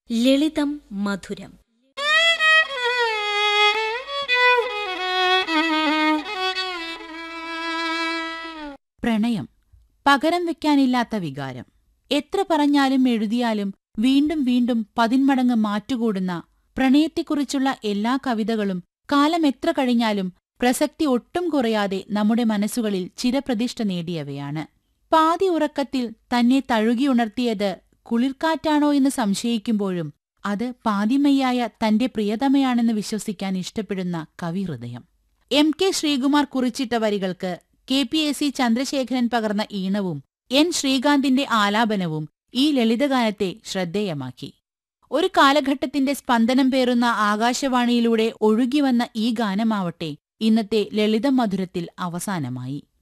ലളിതം മധുരം പ്രണയം പകരം വെക്കാനില്ലാത്ത വികാരം എത്ര പറഞ്ഞാലും എഴുതിയാലും വീണ്ടും വീണ്ടും പതിന്മടങ്ങ് മാറ്റുകൂടുന്ന പ്രണയത്തെക്കുറിച്ചുള്ള എല്ലാ കവിതകളും കാലം എത്ര കഴിഞ്ഞാലും പ്രസക്തി ഒട്ടും കുറയാതെ നമ്മുടെ മനസ്സുകളിൽ ചിരപ്രതിഷ്ഠ നേടിയവയാണ് പാതി ഉറക്കത്തിൽ തന്നെ തഴുകിയുണർത്തിയത് കുളിർക്കാറ്റാണോ എന്ന് സംശയിക്കുമ്പോഴും അത് പാതിമയ്യായ തന്റെ പ്രിയതമയാണെന്ന് വിശ്വസിക്കാൻ ഇഷ്ടപ്പെടുന്ന കവിഹൃദയം എം കെ ശ്രീകുമാർ കുറിച്ചിട്ട വരികൾക്ക് K P A C Chandrasekharan പകർന്ന ഈണവും എൻ ശ്രീകാന്തിന്റെ ആലാപനവും ഈ ലളിതഗാനത്തെ ശ്രദ്ധേയമാക്കി ഒരു കാലഘട്ടത്തിന്റെ സ്പന്ദനം പേറുന്ന ആകാശവാണിയിലൂടെ ഒഴുകിവന്ന ഈ ഗാനമാവട്ടെ ഇന്നത്തെ ലളിതം മധുരത്തിൽ അവസാനമായി